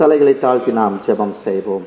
தலைகளை தாழ்த்தி நாம் ஜெபம் செய்வோம்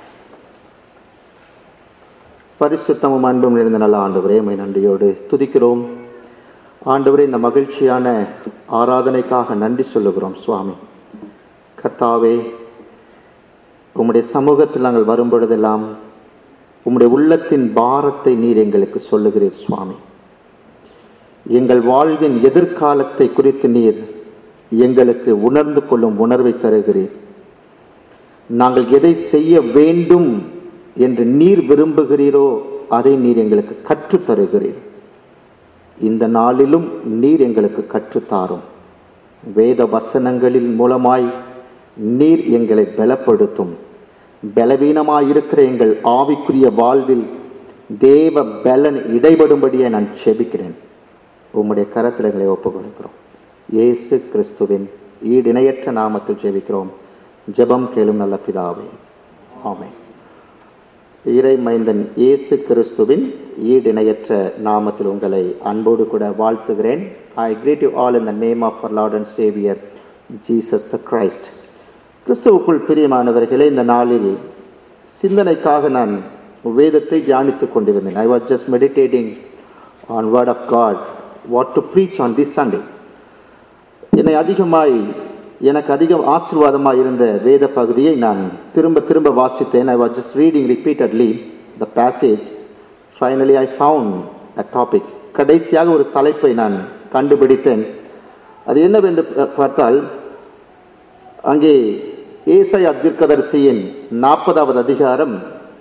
பரிசுத்தமும் அன்பும் நிறைந்த நல்ல ஆண்டவரே உம்மை நன்றியோடு துதிக்கிறோம் ஆண்டவரே இந்த மகிழ்ச்சியான ஆராதனைக்காக நன்றி சொல்லுகிறோம் சுவாமி கர்த்தாவே உம்முடைய சமூகத்தில் நாங்கள் வரும் பொழுதெல்லாம் உம்முடைய உள்ளத்தின் பாரத்தை நீர் எங்களுக்கு சொல்லுகிறீர் சுவாமி எங்கள் வாழ்வின் எதிர்காலத்தை குறித்து நீர் எங்களுக்கு உணர்ந்து கொள்ளும் உணர்வை தருகிறீர் நாங்கள் எதை செய்ய வேண்டும் என்று நீர் விரும்புகிறீரோ அதை நீர் எங்களுக்கு கற்றுத் தருகிறீர் இந்த நாளிலும் நீர் எங்களுக்கு கற்றுத்தாரும் வேத வசனங்களின் மூலமாய் நீர் எங்களை பலப்படுத்தும் பலவீனமாயிருக்கிற எங்கள் ஆவிக்குரிய வாழ்வில் தேவ பலன் இடைபடும்படியே நான் செபிக்கிறேன் உம்முடைய கரத்தில் எங்களை ஒப்புக் கொடுக்கிறோம் இயேசு கிறிஸ்துவின் ஈடிணையற்ற நாமத்தில் ஜெபிக்கிறோம் ஜெபம் கேளும் நல்ல பிதாவே ஆமென் இறை மைந்தன் இயேசு கிறிஸ்துவின் ஈடிணையற்ற நாமத்தில் உங்களை அன்போடு கூட வாழ்த்துகிறேன் I greet you all in the name of our lord and saviour Jesus the Christ கிறிஸ்துவுக்குள் பிரியமானவர்களே இந்த நாளில் சிந்தனைக்காக நான் வேதத்தை தியானித்துக் கொண்டிருந்தேன் I was just meditating on word of God what to preach on this Sunday என்னை அதிகமாய் எனக்கு அதிகம் ஆசீர்வாதமாக இருந்த வேத பகுதியை நான் திரும்ப திரும்ப வாசித்தேன் I was just reading repeatedly the passage finally I found a topic கடைசியாக ஒரு தலைப்பை நான் கண்டுபிடித்தேன் அது என்னவென்று பார்த்தால் அங்கே ஏசை அத்திர்கதரிசியின் நாற்பதாவது அதிகாரம்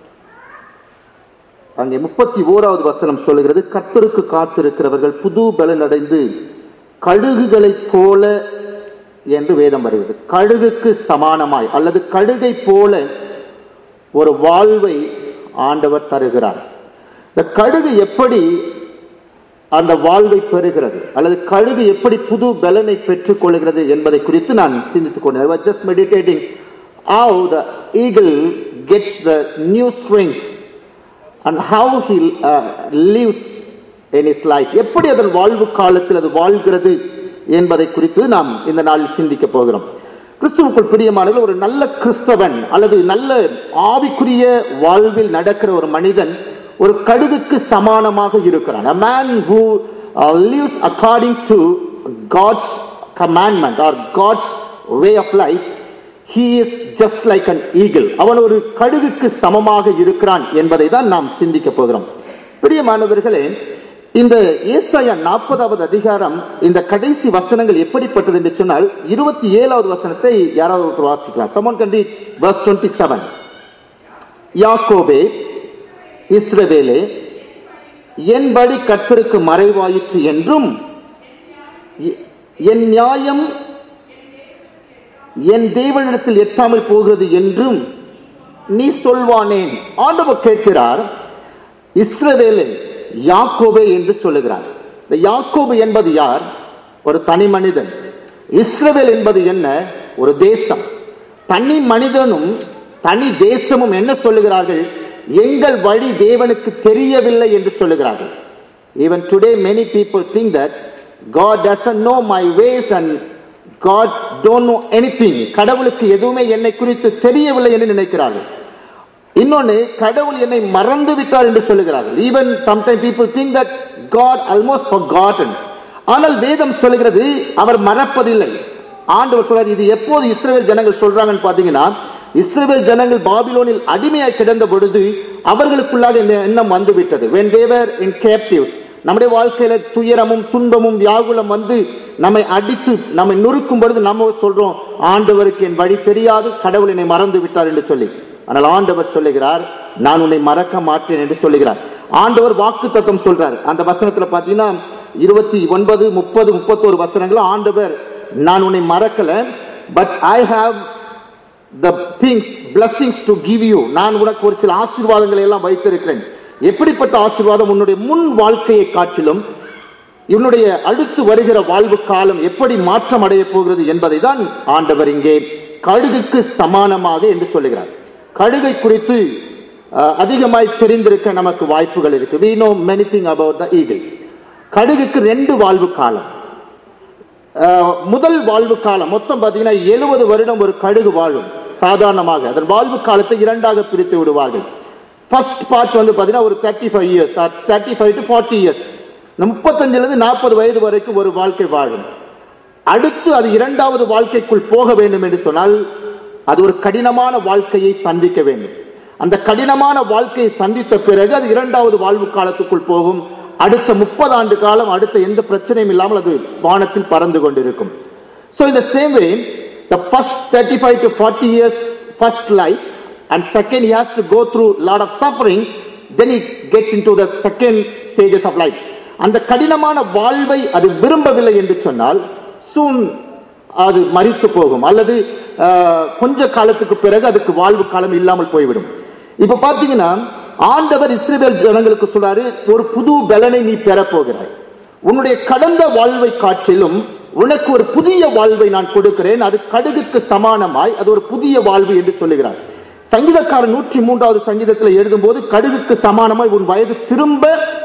அங்கே முப்பத்தி ஓராவது வசனம் சொல்லுகிறது கர்த்தருக்கு காத்திருக்கிறவர்கள் புது பலன் அடைந்து கழுகுகளைப் போல என்று வேதம் வருகிறது கழுகுக்கு சமானமாய் அல்லது கழுகை போல ஒரு வாழ்வை ஆண்டவர் தருகிறார் இந்த கழுகு எப்படி அந்த வாழ்வை பெறுகிறது அல்லது கழுகு எப்படி புது பலனை பெற்றுக் கொள்கிறது என்பதை குறித்து நான் சிந்தித்துக் கொண்டேன் just meditating how the eagle gets the new strength and how he uh, lives in his life எப்படி அதன் வாழ்வு காலத்தில் அது வாழ்கிறது என்பதை குறித்து நாம் இந்த நாளில் சிந்திக்க போகிறோம் கிறிஸ்துவுக்குள் பிரியமானவர்கள் ஒரு நல்ல கிறிஸ்தவன் அல்லது நல்ல ஆவிக்குரிய வாழ்வில் நடக்கிற ஒரு மனிதன் ஒரு கடுகுக்கு சமானமாக இருக்கிறான் a man who uh, lives according to god's commandment or god's way of life he is just like an eagle அவன் ஒரு கடுகுக்கு சமமாக இருக்கிறான் என்பதை தான் நாம் சிந்திக்க போகிறோம் பிரியமானவர்களே இந்த ஏசாயா நாற்பதாவது அதிகாரம் இந்த கடைசி வசனங்கள் எப்படிப்பட்டது என்று சொன்னால் இருபத்தி ஏழாவது வசனத்தை யாராவது ஒருத்தர் வாசிக்கலாம் சமன் கண்டி verse 27 யாக்கோபே இஸ்ரவேலே என்படி கர்த்தருக்கு மறைவாயிற்று என்றும் என் நியாயம் என் தேவனிடத்தில் எட்டாமல் போகிறது என்றும் நீ சொல்வானேன் ஆண்டவர் கேட்கிறார் இஸ்ரவேலே யாக்கோபே என்று சொல்லுகிறார் இந்த யாக்கோபு என்பது யார் ஒரு தனி மனிதன் இஸ்ரவேல் என்பது என்ன ஒரு தேசம் தனி மனிதனும் தனி தேசமும் என்ன சொல்லுகிறார்கள் எங்கள் வழி தேவனுக்கு தெரியவில்லை என்று சொல்லுகிறார்கள் even today many people think that God doesn't know my ways and God don't know anything கடவுளுக்கு எதுவுமே என்னை குறித்து தெரியவில்லை என்று நினைக்கிறார்கள் இன்னொன்னு கடவுள் என்னை மறந்து விட்டார் என்று சொல்லுகிறார்கள் even sometime people think that God almost forgotten ஆனால் வேதம் சொல்லுகிறது அவர் மறப்பதில்லை ஆண்டவர் சொல்றார் இது எப்போது இஸ்ரேல் ஜனங்கள் சொல்றாங்கன்னு பாத்தீங்கன்னா இஸ்ரேல் ஜனங்கள் பாபிலோனில் அடிமையாய் கிடந்த பொழுது அவர்களுக்குள்ளாக இந்த எண்ணம் வந்து விட்டது வென் தேவர் இன் கேப்டிவ்ஸ் நம்முடைய வாழ்க்கையில துயரமும் துன்பமும் வியாகுலம் வந்து நம்மை அடித்து நம்மை நொறுக்கும் பொழுது நம்ம சொல்றோம் ஆண்டவருக்கு என் வழி தெரியாது கடவுள் என்னை மறந்து விட்டார் என்று சொல்லி ஆனால் ஆண்டவர் சொல்லுகிறார் நான் உன்னை மறக்க மாட்டேன் என்று சொல்லுகிறார் ஆண்டவர் வாக்கு தத்துவம் சொல்றார் அந்த வசனத்துல பாத்தீங்கன்னா இருபத்தி ஒன்பது முப்பது முப்பத்தோரு வசனங்களும் ஆண்டவர் நான் உன்னை மறக்கல but I have the things blessings to give you நான் உனக்கு ஒரு சில ஆசீர்வாதங்களை எல்லாம் வைத்திருக்கிறேன் எப்படிப்பட்ட ஆசீர்வாதம் உன்னுடைய முன் வாழ்க்கையை காட்டிலும் இவனுடைய அடுத்து வருகிற வாழ்வு காலம் எப்படி மாற்றம் அடைய போகிறது என்பதை தான் ஆண்டவர் இங்கே கழுகுக்கு சமானமாக என்று சொல்லுகிறார் கழுகை குறித்து அதிகமாய் தெரிந்திருக்க நமக்கு வாய்ப்புகள் இருக்கு we know many thing about the eagle கழுகுக்கு ரெண்டு வாழ்வு காலம் முதல் வாழ்வு காலம் மொத்தம் பார்த்தீங்கன்னா எழுபது வருடம் ஒரு கழுகு வாழும் சாதாரணமாக அதன் வாழ்வு காலத்தை இரண்டாக பிரித்து விடுவார்கள் ஃபர்ஸ்ட் பார்ட் வந்து பார்த்தீங்கன்னா ஒரு thirty five years thirty five to forty years முப்பத்தஞ்சிலிருந்து நாற்பது வயது வரைக்கும் ஒரு வாழ்க்கை வாழும் அடுத்து அது இரண்டாவது வாழ்க்கைக்குள் போக வேண்டும் என்று சொன்னால் அது ஒரு கடினமான வாழ்க்கையை சந்திக்க வேண்டும் அந்த கடினமான வாழ்க்கையை சந்தித்த பிறகு அது இரண்டாவது வாழ்வு காலத்துக்குள் போகும் அடுத்த முப்பது ஆண்டு காலம் அடுத்த எந்த பிரச்சனையும் இல்லாமல் அது வானத்தில் பறந்து கொண்டிருக்கும் So in the same way, the first 35 to 40 years, first life, and second he has to go through a lot of suffering, then he gets into the second stages of life. அந்த கடினமான வாழ்வை அது விரும்பவில்லை என்று சொன்னால் சூன் அது மறித்து போகும் அல்லது ஆஹ், கொஞ்ச காலத்துக்கு பிறகு அதுக்கு வாழ்வு காலம் இல்லாமல் போய்விடும் இப்ப பாத்தீங்கன்னா ஆண்டவர் இஸ்ரேல் ஜனங்களுக்கு சொல்றாரு ஒரு புது பலனை நீ பெறப் போகிறாய் உன்னுடைய கடந்த வாழ்வை காட்டிலும் உனக்கு ஒரு புதிய வாழ்வை நான் கொடுக்கிறேன் அது கடுகுக்கு சமானமாய் அது ஒரு புதிய வாழ்வு என்று சொல்லுகிறார் சங்கீதக்காரன் நூற்றி மூன்றாவது சங்கீதத்தில் எழுதும்போது கடுகுக்கு சமானமாய் உன் வயது திரும்ப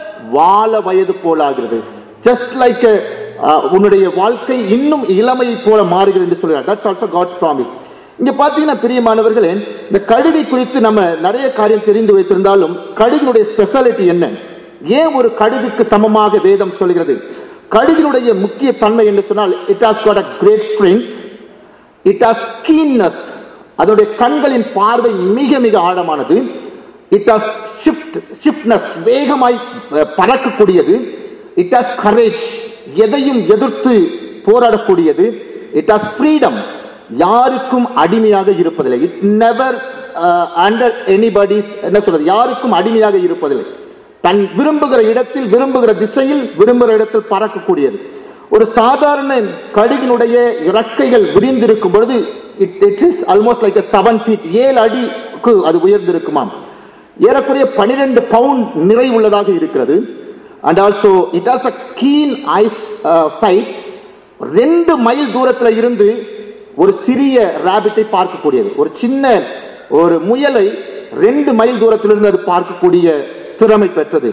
வாழ வயது போலாகிறது ஜஸ்ட் லைக் உன்னுடைய வாழ்க்கை இன்னும் இளமையை போல மாறுகிறது என்று சொல்கிறார் தட்ஸ் ஆல்சோ காட்ஸ் ப்ராமிஸ் இங்க பாத்தீங்கன்னா பிரியமானவர்களே இந்த கழுகை குறித்து நம்ம நிறைய காரியம் தெரிந்து வைத்திருந்தாலும் கழுகினுடைய ஸ்பெஷாலிட்டி என்ன ஏன் ஒரு கடுகுக்கு சமமாக வேதம் சொல்கிறது கடுகினுடைய முக்கிய தன்மை என்று சொன்னால் it has got a great strength it has keenness அதனுடைய கண்களின் பார்வை மிக மிக ஆழமானது இட் ஹாஸ் ஷிஃப்ட் ஷிஃப்ட்னஸ் வேகமாய் அஹ், பறக்கக்கூடியது இட் ஹாஸ் கரேஜ் எதையும் எதிர்த்து போராடக்கூடியது இட் ஹாஸ் ஃப்ரீடம் யாருக்கும் அடிமையாக இருப்பதில்லை இட் நெவர் அண்டர் எனிபடிஸ் என்ன சொல்றது யாருக்கும் அடிமையாக இருப்பதில்லை தன் விரும்புகிற இடத்தில் விரும்புகிற திசையில் விரும்புகிற இடத்தில் பறக்கக்கூடியது ஒரு சாதாரண கடுகினுடைய இறக்கைகள் விரிந்திருக்கும் பொழுது it it is almost like seven feet ஏழு அடிக்கு அது உயர்ந்திருக்குமாம் ஏறக்குறைய பனிரெண்டு பவுண்ட் நிறை உள்ளதாக இருக்கிறது and also it has a keen eyes sight ரெண்டு மைல் தூரத்துல இருந்து ஒரு சிறிய ராபிட்டை பார்க்கக்கூடியது ஒரு சின்ன ஒரு முயலை ரெண்டு மைல் தூரத்திலிருந்து அது பார்க்கக்கூடிய திறமை பெற்றது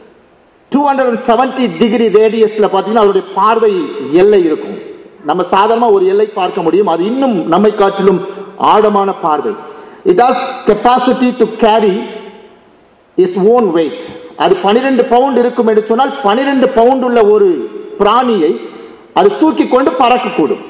two hundred and seventy degree ரேடியஸ்ல பாத்தீங்கன்னா அதனுடைய பார்வை எல்லை இருக்கும் நம்ம சாதாரணமா ஒரு எல்லை பார்க்க முடியும் அது இன்னும் நம்மை காட்டிலும் ஆழமான பார்வை it has capacity to carry is own weight அது பனிரெண்டு பவுண்ட் இருக்கும் என்று சொன்னால் பனிரெண்டு பவுண்ட் உள்ள ஒரு பிராணியை அது தூக்கி கொண்டு பறக்கக்கூடும்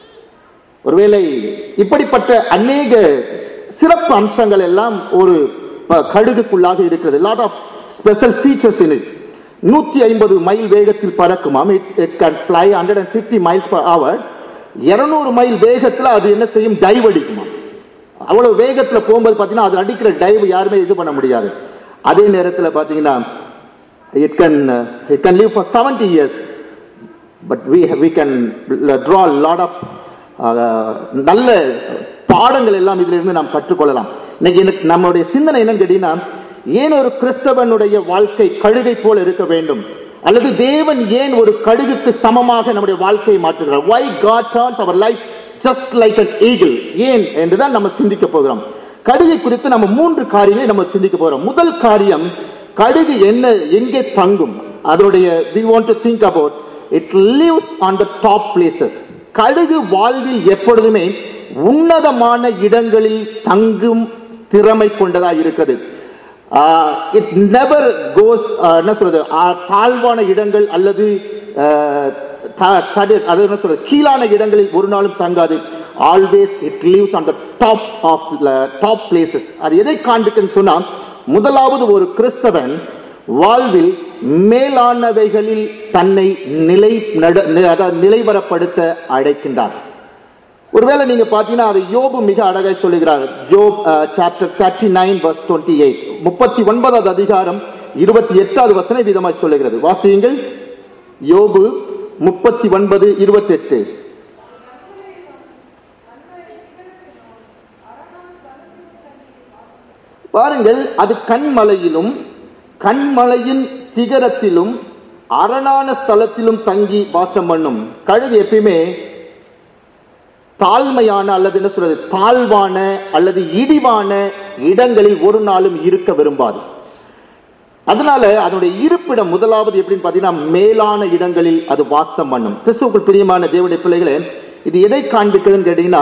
ஒருவேளை இப்படிப்பட்ட அநேக சிறப்பு அம்சங்கள் எல்லாம் ஒரு ப- கடுகுக்குள்ளாக இருக்கிறது lot of special features in it நூத்தி ஐம்பது மைல் வேகத்தில் பறக்குமாம் it it can fly hundred and fifty miles per hour இருநூறு மைல் வேகத்துல அது என்ன செய்யும் டைவ் அடிக்குமா அவ்வளவு வேகத்துல போகும்போது பாத்தீங்கன்னா அது அடிக்கிற டைவ் யாருமே இது பண்ண முடியாது அதே நேரத்துல பாத்தீங்கன்னா it can it can live for seventy years but we we can draw a lot of uh, நல்ல பாடங்கள் எல்லாம் இதுல இருந்து நாம் கற்றுக்கொள்ளலாம் இன்னைக்கு எனக்கு நம்மளுடைய சிந்தனை என்னன்னு கேட்டீங்கன்னா ஏன் ஒரு கிறிஸ்தவனுடைய வாழ்க்கை கழுகை போல இருக்க வேண்டும் அல்லது தேவன் ஏன் ஒரு கழுகுக்கு சமமாக நம்முடைய வாழ்க்கையை மாற்றுகிறார் why god turns our life just like an eagle ஏன் என்றுதான் நம்ம சிந்திக்க போகிறோம் கடுகை குறித்து நம்ம மூன்று காரியங்களை நம்ம சிந்திக்க போறோம் முதல் காரியம் கடுகு என்ன எங்கே தங்கும் அதனுடைய we want to think about it lives on the top places கடுகு வாழ்வில் எப்பொழுதுமே உன்னதமான இடங்களில் தங்கும் திறமை கொண்டதா இருக்குது இட் நெவர் கோஸ் என்ன சொல்றது ஆஹ், தாழ்வான இடங்கள் அல்லது ஆஹ், த- சரி- அது என்ன சொல்றது கீழான இடங்களில் ஒரு நாளும் தங்காது always it leaves on the top of top places அது எதை காண்பிக்குன்னு சொன்னா முதலாவது ஒரு கிறிஸ்தவன் வாழ்வில் மேலானவைகளில் தன்னை நிலை நட நி- அதாவது நிலைவரப்படுத்த அழைக்கின்றார் ஒருவேளை நீங்க பாத்தீங்கன்னா அதை யோபு மிக அழகாய் சொல்லுகிறார் Job chapter thirty nine verse twenty eight முப்பத்தி ஒன்பதாவது அதிகாரம் இருபத்தி எட்டாவது வசனை விதமாய் சொல்லுகிறது வாசியுங்கள் யோபு முப்பத்தி ஒன்பது இருபத்தி எட்டு பாருங்கள் அது கண்மலையிலும் கண்மலையின் சிகரத்திலும் அரணான ஸ்தலத்திலும் தங்கி வாசம் பண்ணும் கழுகு எப்பயுமே தாழ்மையான அல்லது என்ன சொல்றது தாழ்வான அல்லது இடிவான இடங்களில் ஒரு நாளும் இருக்க விரும்பாது அதனால அதனுடைய இருப்பிடம் முதலாவது எப்படின்னு பார்த்தீங்கன்னா மேலான இடங்களில் அது வாசம் பண்ணும் கிறிஸ்துவுக்குள் பிரியமான தேவனுடைய பிள்ளைகளே இது எதை காண்பிக்குதுன்னு கேட்டீங்கன்னா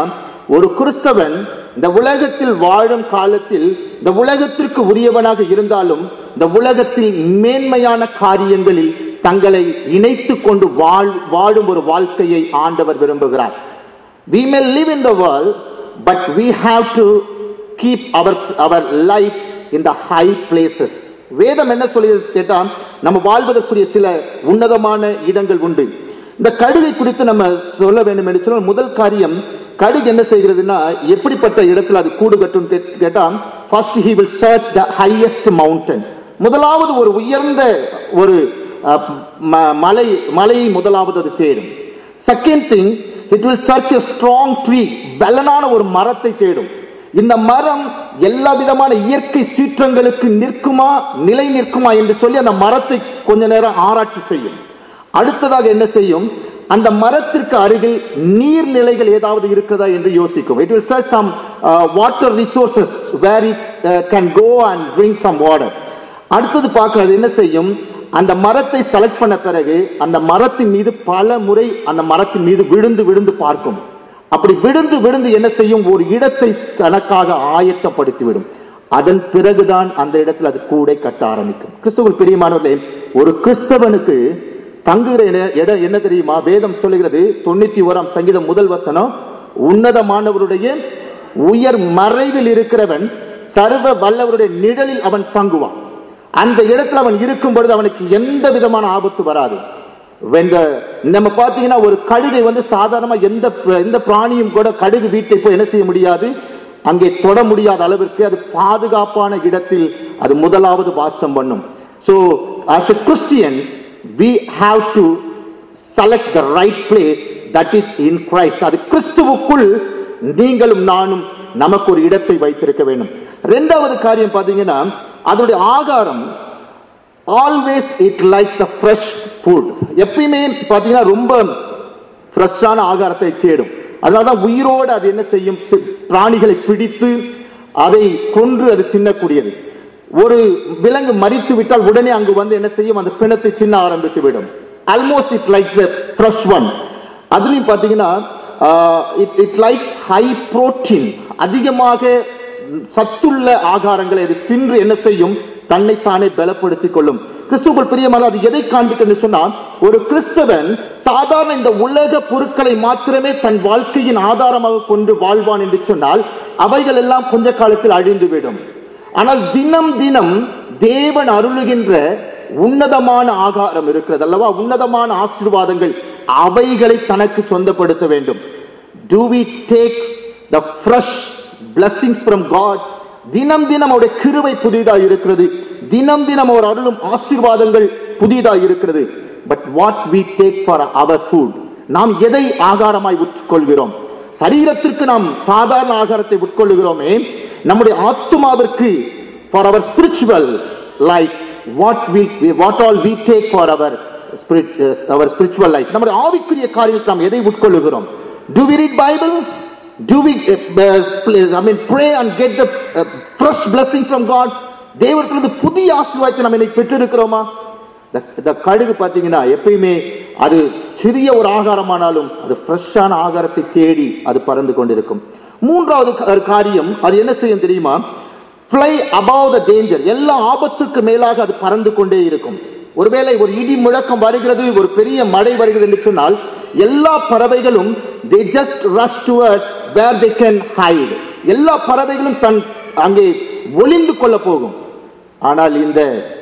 ஒரு கிறிஸ்தவன் இந்த உலகத்தில் வாழும் காலத்தில் இந்த உலகத்திற்கு உரியவனாக இருந்தாலும் இந்த உலகத்தில் மேன்மையான காரியங்களில் தங்களை இணைத்துக் கொண்டு வாழ் வாழும் ஒரு வாழ்க்கையை ஆண்டவர் விரும்புகிறார் we may live in the world but we have to keep our our life in the high places வேதம் என்ன சொல்லுகிறது கேட்டா நம்ம வாழ்வதற்குரிய சில உன்னதமான இடங்கள் உண்டு இந்த கடுகை குறித்து நம்ம சொல்ல வேண்டும் என்று சொன்னால் முதல் காரியம் கடுகு என்ன செய்கிறதுனா எப்படிப்பட்ட இடத்துல அது கூடு கட்டும் கே- கேட்டா first he will search the highest mountain முதலாவது ஒரு உயர்ந்த ஒரு அஹ், ம- மலை மலையை முதலாவது அது தேடும் second thing it will search a strong tree பலனான ஒரு மரத்தை தேடும் இந்த மரம் எல்லா விதமான இயற்கை சீற்றங்களுக்கு நிற்குமா நிலை நிற்குமா என்று சொல்லி அந்த மரத்தை கொஞ்ச நேரம் ஆராய்ச்சி செய்யும் அடுத்ததாக என்ன செய்யும் அந்த மரத்திற்கு அருகில் நீர்நிலைகள் ஏதாவது இருக்கிறதா என்று யோசிக்கும் it will search some water resources where it can go and drink some water அடுத்தது பார்க்க அது என்ன செய்யும் அந்த மரத்தை செலக்ட் பண்ண பிறகு அந்த மரத்தின் மீது பல முறை அந்த மரத்தின் மீது விழுந்து விழுந்து பார்க்கும் அப்படி விழுந்து விழுந்து என்ன செய்யும் ஒரு இடத்தை தனக்காக ஆயத்தப்படுத்திவிடும் அதன் பிறகுதான் அந்த இடத்துல அது கூடை கட்ட ஆரம்பிக்கும் கிறிஸ்துவ பிரியமானவர்களே ஒரு கிறிஸ்தவனுக்கு தங்குகிற இட- இடம் என்ன தெரியுமா வேதம் சொல்லுகிறது தொண்ணூத்தி ஓராம் சங்கீதம் முதல் வசனம் உன்னதமானவருடைய உயர் மறைவில் இருக்கிறவன் சர்வ வல்லவருடைய நிழலில் அவன் தங்குவான் அந்த இடத்துல அவன் இருக்கும் பொழுது அவனுக்கு எந்த விதமான ஆபத்து வராது When the- நம்ம பாத்தீங்கன்னா ஒரு கழுகை வந்து சாதாரணமா எந்த பிர- எந்த பிராணியும் கூட கழுகு வீட்டை போய் என்ன செய்ய முடியாது அங்கே தொட முடியாத அளவிற்கு அது பாதுகாப்பான இடத்தில் அது முதலாவது வாசம் பண்ணும் so as a christian we have to select the right place that is in christ அது கிறிஸ்துவுக்குள் நீங்களும் நானும் நமக்கு ஒரு இடத்தை வைத்திருக்க வேண்டும் இரண்டாவது காரியம் பாத்தீங்கன்னா அதனுடைய ஆகாரம் always it likes a fresh food எப்பயுமே பார்த்தீங்கன்னா ரொம்ப ஃப்ரெஷ்ஷான ஆகாரத்தை தேடும் அதனால தான் உயிரோடு அது என்ன செய்யும் சி- பிராணிகளை பிடித்து அதை கொன்று அது தின்னக்கூடியது ஒரு விலங்கு மரித்து விட்டால் உடனே அங்கு வந்து என்ன செய்யும் அந்த பிணத்தை தின்ன ஆரம்பித்து விடும் almost it likes a fresh one அதுலயும் பார்த்தீங்கன்னா it it likes high protein அதிகமாக சத்துள்ள ஆகாரங்களை அது தின்று என்ன செய்யும் தன்னைத்தானே பலப்படுத்திக் கொள்ளும் கிறிஸ்துவுக்குள் பிரியமான அது எதை காண்பிக்கிறது சொன்னால் ஒரு கிறிஸ்தவன் சாதாரண இந்த உலக பொருட்களை மாத்திரமே தன் வாழ்க்கையின் ஆதாரமாக கொண்டு வாழ்வான் என்று சொன்னால் அவைகள் எல்லாம் கொஞ்ச காலத்தில் அழிந்துவிடும் ஆனால் தினம் தினம் தேவன் அருளுகின்ற உன்னதமான ஆகாரம் இருக்கிறது அல்லவா உன்னதமான ஆசீர்வாதங்கள் அவைகளை தனக்கு சொந்தப்படுத்த வேண்டும் do we take the fresh blessings from God தினம் தினம் அவருடைய கிருபை புதிதா இருக்கிறது தினம் தினம் அவர் அருளும் ஆசீர்வாதங்கள் புதிதா இருக்கிறது but what we take for our food நாம் எதை ஆகாரமாய் உட்கொள்கிறோம் சரீரத்திற்கு நாம் சாதாரண ஆகாரத்தை உட்கொள்ளுகிறோமே நம்முடைய ஆத்துமாவிற்கு for our spiritual life what we what all we take for our spirit uh, our spiritual life நம்முடைய ஆவிக்குரிய காரியத்தை நாம் எதை உட்கொள்ளுகிறோம் do we read bible do we uh, uh, please, i mean pray and get the uh, fresh blessing from god தேவத்திலிருந்து புதிய ஆசீர்வாதத்தை நம்ம இன்னைக்கு பெற்றிருக்கிறோமா இந்த- இந்த கடுகு பார்த்தீங்கன்னா எப்பயுமே அது சிறிய ஒரு ஆகாரமானாலும் அது ஃப்ரெஷ்ஷான ஆகாரத்தை தேடி அது பறந்து கொண்டிருக்கும் மூன்றாவது கா- காரியம் அது என்ன செய்யும் தெரியுமா fly above the danger எல்லா ஆபத்துக்கு மேலாக அது பறந்து கொண்டே இருக்கும் ஒருவேளை ஒரு இடி முழக்கம் வருகிறது ஒரு பெரிய மழை வருகிறது என்று சொன்னால் எல்லா பறவைகளும் they just rush towards where they can hide எல்லா பறவைகளும் தன் அங்கே ஒளிந்து கொள்ள போகும் ஆனால் இந்த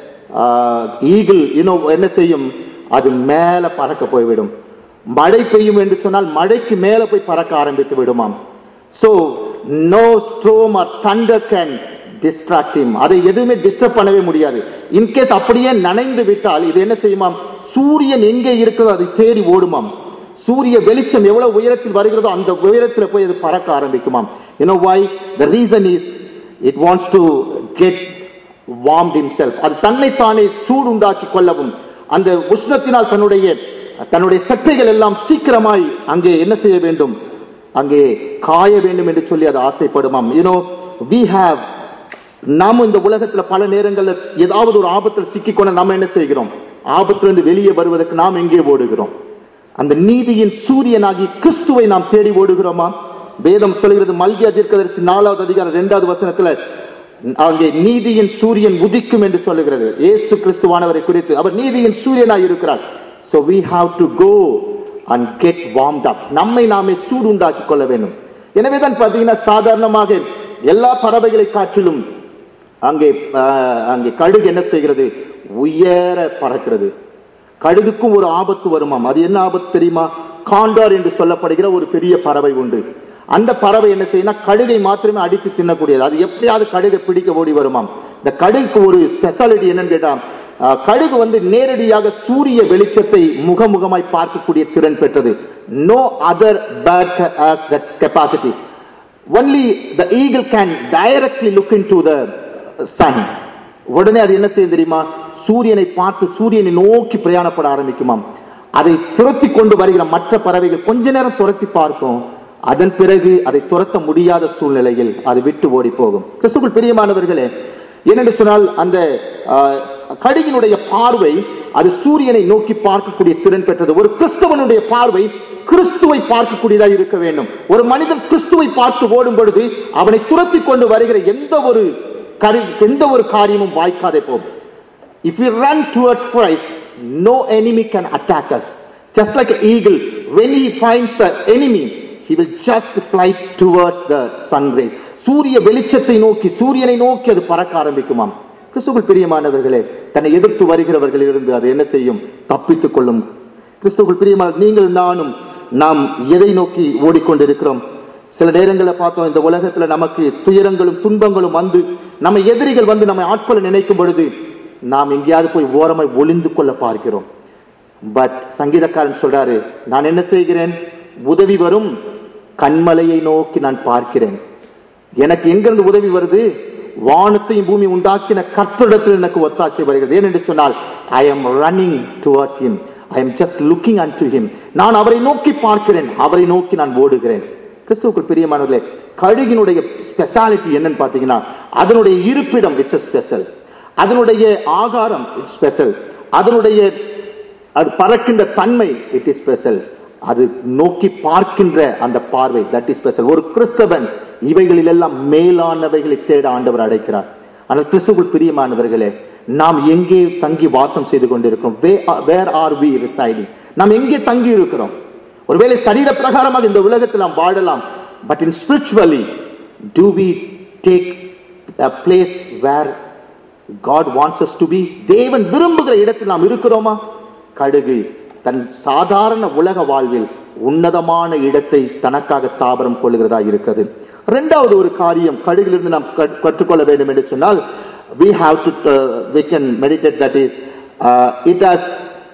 ஈகிள் இன்னும் என்ன செய்யும் அது மேல பறக்க போய்விடும் மழை பெய்யும் என்று சொன்னால் மழைக்கு மேல போய் பறக்க ஆரம்பித்து விடுமாம் so no storm or thunder can distract him அதை எதுவுமே டிஸ்டர்ப் பண்ணவே முடியாது இன்கேஸ் அப்படியே நனைந்து விட்டால் இது என்ன செய்யுமாம் சூரியன் எங்கே இருக்கிறதோ அதை தேடி ஓடுமாம் சூரிய வெளிச்சம் எவ்வளவு உயரத்தில் வருகிறதோ அந்த உயரத்தில் போய் அது பறக்க ஆரம்பிக்குமாம் you know why the reason is it wants to get warmed himself அது தன்னைத்தானே சூடு உண்டாக்கி கொள்ளவும் அந்த உஷ்ணத்தினால் தன்னுடைய தன்னுடைய சட்டைகள் எல்லாம் சீக்கிரமாய் அங்கே என்ன செய்ய வேண்டும் அங்கே காய வேண்டும் என்று சொல்லி அது ஆசைப்படுமாம் யூனோ we have நாம இந்த உலகத்துல பல நேரங்கள்ல ஏதாவது ஒரு ஆபத்தில் சிக்கிக்கொண்டு நம்ம என்ன செய்கிறோம் ஆபத்திலிருந்து வெளியே வருவதற்கு நாம் எங்கே ஓடுகிறோம் அந்த நீதியின் சூரியனாகி கிறிஸ்துவை நாம் தேடி ஓடுகிறோமா வேதம் சொல்கிறது மல்கியா தீர்க்கதரிசி நாலாவது அதிகாரம் இரண்டாவது வசனத்துல அங்கே நீதியின் சூரியன் உதிக்கும் என்று சொல்லுகிறது இயேசு கிறிஸ்துவானவரை குறித்து அவர் நீதியின் சூரியனாய் இருக்கிறார் so we have to go and get warmed up நம்மை நாமே சூடு உண்டாக்கிக் கொள்ள வேண்டும் எனவே தான் பாத்தீங்கன்னா சாதாரணமாக எல்லா பறவைகளை காற்றிலும் அங்கே ஆஹ், அங்கே கழுகு என்ன செய்கிறது உயர பறக்கிறது கழுகுக்கும் ஒரு ஆபத்து வருமாம் அது என்ன ஆபத்து தெரியுமா காண்டார் என்று சொல்லப்படுகிற ஒரு பெரிய பறவை உண்டு அந்த பறவை என்ன செய்யும்னா கழுகை மாத்திரமே அடித்து தின்னக்கூடியது அது எப்படியாவது கழுகை பிடிக்க ஓடி வருமாம் இந்த கழுகுக்கு ஒரு ஸ்பெஷாலிட்டி என்னன்னு கேட்டா ஆஹ், கழுகு வந்து நேரடியாக சூரிய வெளிச்சத்தை முகமுகமாய் பார்க்கக்கூடிய திறன் பெற்றது no other bird has that capacity only the eagle can directly look into the sun உடனே அது என்ன செய்யும் தெரியுமா சூரியனை பார்த்து சூரியனை நோக்கி பிரயாணப்பட ஆரம்பிக்குமாம் அதை துரத்தி கொண்டு வருகிற மற்ற பறவைகள் கொஞ்ச நேரம் துரத்தி பார்க்கும் அதன் பிறகு அதை துரத்த முடியாத சூழ்நிலையில் அது விட்டு ஓடி போகும் கிறிஸ்துக்குள் பிரியமானவர்களே என்னென்று சொன்னால் அந்த ஆஹ், கடுகினுடைய பார்வை அது சூரியனை நோக்கி பார்க்கக்கூடிய திறன் பெற்றது ஒரு கிறிஸ்தவனுடைய பார்வை கிறிஸ்துவை பார்க்கக்கூடியதாக இருக்க வேண்டும் ஒரு மனிதன் கிறிஸ்துவை பார்த்து ஓடும் பொழுது அவனை துரத்தி கொண்டு வருகிற எந்த ஒரு கரு எந்த ஒரு காரியமும் வாய்க்காதே போகும் If we run towards Christ, no enemy can attack us. Just like an eagle, when he finds the enemy, he will just fly towards the sun rays. சூரிய வெளிச்சத்தை நோக்கி சூரியனை நோக்கி அது பறக்க ஆரம்பிக்குமாம் கிறிஸ்துவுக்குள் பிரியமானவர்களே தன்னை எதிர்த்து வருகிறவர்களிலிருந்து அது என்ன செய்யும் தப்பித்துக் கொள்ளும் கிறிஸ்துவுக்குள் பிரியமான நீங்கள் நானும் நாம் எதை நோக்கி ஓடிக்கொண்டிருக்கிறோம் சில நேரங்களில் பார்த்தோம் இந்த உலகத்துல நமக்கு துயரங்களும் துன்பங்களும் வந்து நம்ம எதிரிகள் வந்து நம்மை ஆட்கொள்ள நினைக்கும் பொழுது நாம் எங்கேயாவது போய் ஓரமாய் ஒளிந்து கொள்ள பார்க்கிறோம் பட் சங்கீதக்காரன் சொல்றாரு நான் என்ன செய்கிறேன் உதவி வரும் கண்மலையை நோக்கி நான் பார்க்கிறேன் எனக்கு எங்கிருந்து உதவி வருது வானத்தையும் பூமி உண்டாக்கின கர்த்தரிடத்தில் எனக்கு ஒத்தாசை வருகிறது ஏனென்று சொன்னால் I am running towards him I am just looking unto him நான் அவரை நோக்கி பார்க்கிறேன் அவரை நோக்கி நான் ஓடுகிறேன் கிறிஸ்துவுக்குள் பிரியமானவர்களே கழுகினுடைய ஸ்பெஷாலிட்டி என்னன்னு பாத்தீங்கன்னா அதனுடைய இருப்பிடம் இட்ஸ் ஸ்பெஷல் அதனுடைய ஆகாரம் இட்ஸ் ஸ்பெஷல் அதனுடைய அது பறக்கின்ற தன்மை இட் இஸ் ஸ்பெஷல் அது நோக்கி பார்க்கின்ற அந்த பார்வை தட் இஸ் ஸ்பெஷல் ஒரு கிறிஸ்தவன் இவைகளில் எல்லாம் மேலானவைகளை தேட ஆண்டவர் அழைக்கிறார் ஆனால் கிறிஸ்துவுக்குள் பிரியமானவர்களே நாம் எங்கே தங்கி வாசம் செய்து கொண்டிருக்கிறோம் வேர் ஆர் வி ரிசைடிங் நாம் எங்கே தங்கி இருக்கிறோம் ஒருவேளை சரீர பிரகாரமாக இந்த உலகத்தில் நாம் வாழலாம் but in spiritually to we take a place where God wants us to be தேவன் விரும்புகிற இடத்தில் நாம் இருக்கிறோமா கடுகு தன் சாதாரண உலக வாழ்வில் உன்னதமான இடத்தை தனக்காக தாபரம் கொள்ளுகிறதா இருக்கிறது இரண்டாவது ஒரு காரியம் கடுகிலிருந்து நாம் கற்- கற்றுக்கொள்ள வேண்டும் என்று சொன்னால் we have to uh, we can meditate that is uh, it has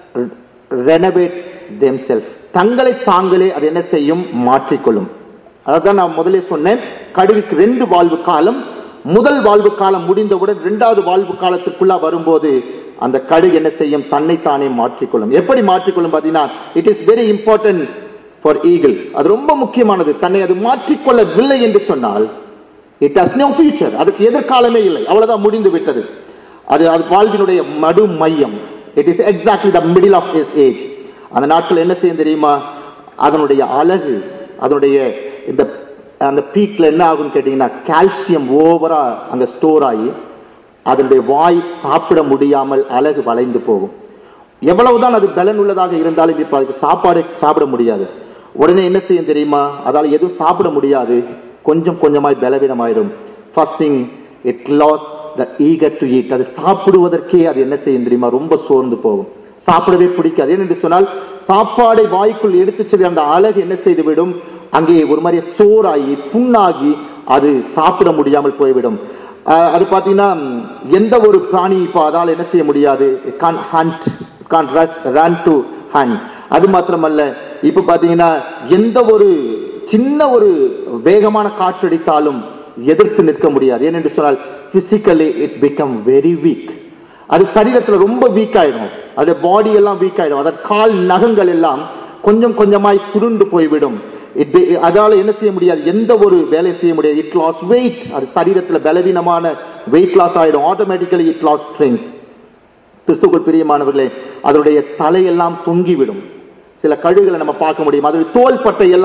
renovate themselves தங்களை தாங்களே அது என்ன செய்யும் மாற்றிக்கொள்ளும் அதான் நான் முதலே சொன்னேன் கடுகுக்கு ரெண்டு வாழ்வு காலம் முதல் வாழ்வு காலம் முடிந்தவுடன் இரண்டாவது வாழ்வு காலத்திற்குள்ள வரும்போது அந்த கடுகு என்ன செய்யும் தன்னைத்தானே மாற்றிக்கொள்ளும் எப்படி மாற்றிக்கொள்ளும் பார்த்தீங்கன்னா it is very important for eagle அது ரொம்ப முக்கியமானது தன்னை அது மாற்றிக்கொள்ளவில்லை என்று சொன்னால் இட் ஹஸ் நோ ஃபியூச்சர் அதுக்கு எதிர்காலமே இல்லை அவ்வளவுதான் முடிந்து விட்டது அது அது வாழ்வினுடைய மடு மையம் it is exactly the middle of is age அந்த நாட்கள் என்ன செய்யும் தெரியுமா அதனுடைய அழகு அதனுடைய இந்த அந்த பீக்ல என்ன ஆகும்னு கேட்டீங்கன்னா கால்சியம் ஓவரா அங்க ஸ்டோர் ஆகி அதனுடைய வாய் சாப்பிட முடியாமல் அழகு வளைந்து போகும் எவ்வளவுதான் அது பலன் உள்ளதாக இருந்தாலும் இப்ப அதுக்கு சாப்பாடு சாப்பிட முடியாது உடனே என்ன செய்யும் தெரியுமா அதால எதுவும் சாப்பிட முடியாது கொஞ்சம் கொஞ்சமாய் பலவீனமாயிடும் first thing it loss the eager to eat அது சாப்பிடுவதற்கே அது என்ன செய்யும் தெரியுமா ரொம்ப சோர்ந்து போகும் சாப்பிடவே பிடிக்காது ஏனென்று சொன்னால் சாப்பாடை வாய்க்குள் எடுத்து செல்ல அந்த அழகு என்ன செய்துவிடும் அங்கே ஒரு மாதிரி சோறாகி புண்ணாகி அது சாப்பிட முடியாமல் போய்விடும் ஆஹ் அது பார்த்தீங்கன்னா எந்த ஒரு பிராணி இப்போ அதால் என்ன செய்ய முடியாது can't hunt can't run to hunt அது மாத்திரமல்ல இப்போ பார்த்தீங்கன்னா எந்த ஒரு சின்ன ஒரு வேகமான காற்றடித்தாலும் எதிர்த்து நிற்க முடியாது ஏனென்று சொன்னால் physically it become very weak அது சரீரத்துல ரொம்ப வீக் ஆயிடும் அது பாடி எல்லாம் வீக் ஆயிடும் அதன் கால் நகங்கள் எல்லாம் கொஞ்சம் கொஞ்சமாய் சுருண்டு போய்விடும் It be- அதால என்ன செய்ய முடியாது எந்த ஒரு வேலை செய்ய முடியாது இட் லாஸ் வெயிட் அது சரீரத்துல பலவீனமான வெயிட் லாஸ் ஆயிடும் ஆட்டோமேட்டிக்கலி இட் லாஸ் ஸ்ட்ரென்த் கிறிஸ்துக்குள் பிரியமானவர்களே அதனுடைய தலையெல்லாம் தொங்கிவிடும் சில கழுகுகளை நம்ம பார்க்க முடியும் அதனுடைய தோல் பட்டை எல்லாம்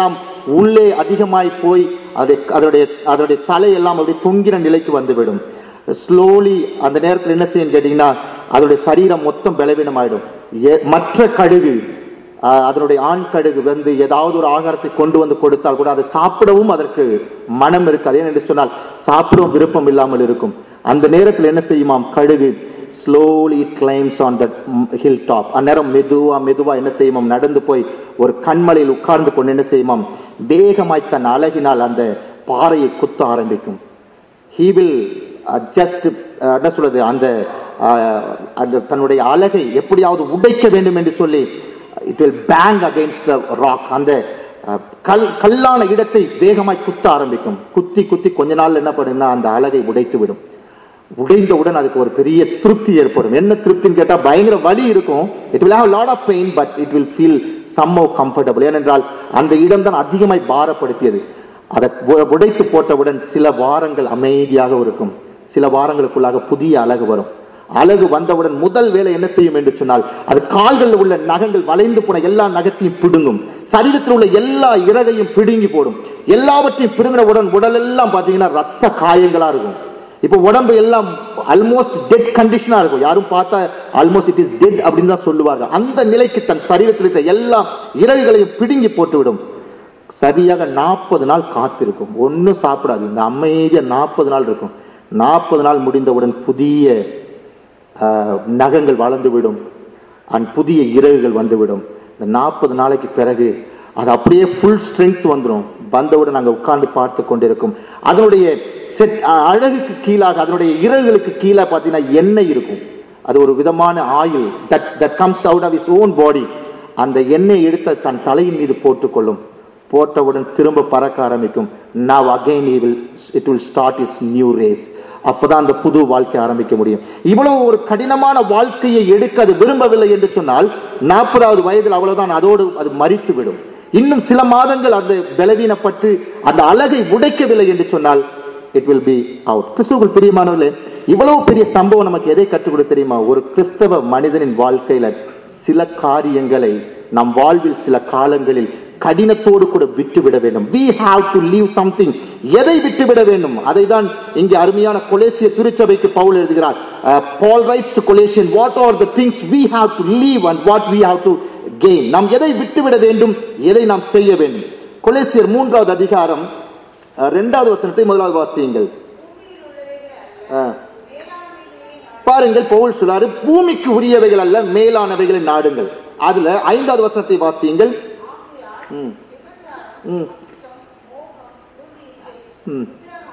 உள்ளே அதிகமாய் போய் அதை அதனுடைய அதனுடைய தலை எல்லாம் அப்படி தொங்கின நிலைக்கு வந்துவிடும் ஸ்லோலி அந்த நேரத்தில் என்ன செய்யும் கேட்டீங்கன்னா அதனுடைய சரீரம் மொத்தம் பலவீனம் ஆயிடும் எ- மற்ற கடுகு ஆஹ், அதனுடைய ஆண் கடுகு வந்து ஏதாவது ஒரு ஆகாரத்தை கொண்டு வந்து கொடுத்தால் கூட அதை சாப்பிடவும் அதற்கு மனம் இருக்காது ஏன் என்று சொன்னால் சாப்பிடவும் விருப்பம் இல்லாமல் இருக்கும் அந்த நேரத்தில் என்ன செய்யுமாம் கடுகு slowly climbs on that hill top அந்நேரம் மெதுவா மெதுவா என்ன செய்யுமாம் நடந்து போய் ஒரு கண்மலையில் உட்கார்ந்து கொண்டு என்ன செய்யுமாம் வேகமாய் தன் அழகினால் அந்த பாறையை குத்த ஆரம்பிக்கும் ஹீ வில் ஜஸ்ட் என்ன சொல்றது அந்த அஹ், அந்த தன்னுடைய அழகை எப்படியாவது உடைக்க வேண்டும் என்று சொல்லி it will bang against the rock அந்த அஹ், கல் கல்லான இடத்தை வேகமாய் குத்த ஆரம்பிக்கும் குத்தி குத்தி கொஞ்ச நாள் என்ன பண்ணுன்னா அந்த அழகை உடைத்து விடும் உடைந்தவுடன் அதுக்கு ஒரு பெரிய திருப்தி ஏற்படும் என்ன திருப்தின்னு கேட்டா பயங்கர வலி இருக்கும் it will have a lot of pain but it will feel somehow comfortable ஏனென்றால் அந்த இடம் தான் அதிகமாய் பாரப்படுத்தியது அதை உ- உடைத்து போட்டவுடன் சில வாரங்கள் அமைதியாக இருக்கும் சில வாரங்களுக்குள்ளாக புதிய அழகு வரும் அழகு வந்தவுடன் முதல் வேலை என்ன செய்யும் என்று சொன்னால் அது கால்களில் உள்ள நகங்கள் வளைந்து போன எல்லா நகத்தையும் பிடுங்கும் சரீரத்தில் உள்ள எல்லா இறகையும் பிடுங்கி போடும் எல்லாவற்றையும் பிடுங்கினவுடன் உடல் எல்லாம் பாத்தீங்கன்னா ரத்த காயங்களா இருக்கும் இப்போ உடம்பு எல்லாம் ஆல்மோஸ்ட் டெட் கண்டிஷனா இருக்கும் யாரும் பார்த்தா ஆல்மோஸ்ட் இட் இஸ் டெட் அப்படின்னு தான் சொல்லுவாங்க அந்த நிலைக்கு தன் சரீரத்தில் இருக்கிற எல்லா இறகுகளையும் பிடுங்கி போட்டுவிடும் சரியாக நாற்பது நாள் காத்திருக்கும் ஒன்றும் சாப்பிடாது இந்த அமைதியா நாற்பது நாள் இருக்கும் நாற்பது நாள் முடிந்தவுடன் புதிய ஆஹ், நகங்கள் வளர்ந்துவிடும் அண்ட் புதிய இறகுகள் வந்துவிடும் இந்த நாற்பது நாளைக்கு பிறகு அது அப்படியே ஃபுல் ஸ்ட்ரென்த் வந்துடும் வந்தவுடன் நாங்கள் உட்கார்ந்து பார்த்து கொண்டிருக்கும் அதனுடைய செட் அழகுக்கு கீழாக அதனுடைய இறகுகளுக்கு கீழே பார்த்தீங்கன்னா எண்ணெய் இருக்கும் அது ஒரு விதமான oil that that comes out of is own body அந்த எண்ணெய் எடுத்து தன் தலையின் மீது போட்டுக்கொள்ளும் போட்டவுடன் திரும்ப பறக்க ஆரம்பிக்கும் now again he will it will start his new race அப்பதான் அந்த புது வாழ்க்கை ஆரம்பிக்க முடியும் இவ்வளவு ஒரு கடினமான வாழ்க்கையை எடுக்க அது விரும்பவில்லை என்று சொன்னால் நாற்பதாவது வயதில் அவ்வளவுதான் அதோடு அது மறித்து விடும் இன்னும் சில மாதங்கள் அந்த பலவீனப்பட்டு அந்த அழகை உடைக்கவில்லை என்று சொன்னால் இட் வில் பி அவுட் கிறிஸ்துவுக்குள் பிரியமானவர்களே இவ்வளவு பெரிய சம்பவம் நமக்கு எதை கற்றுக் கொடுக்க தெரியுமா ஒரு கிறிஸ்தவ மனிதனின் வாழ்க்கையில சில காரியங்களை நம் வாழ்வில் சில காலங்களில் கடினத்தோடு கூட விட்டுவிட வேண்டும் we have to leave something எதை விட்டுவிட வேண்டும் அதை தான் இங்கே அருமையான கொலேசிய திருச்சபைக்கு பவுல் எழுதுகிறார் Paul writes to Colossian what are the things we have to leave and what we have to gain நாம் எதை விட்டுவிட வேண்டும் எதை நாம் செய்ய வேண்டும் கொலேசியர் மூன்றாவது அதிகாரம் அஹ், இரண்டாவது வசனத்தை முதலாவது வாசியுங்கள் அஹ். பாருங்கள் பவுல் சொல்றாரு பூமிக்கு உரியவைகள் அல்ல மேலானவைகளை நாடுங்கள் அதுல ஐந்தாவது வசனத்தை வாசியுங்கள் ம். ம். ம்.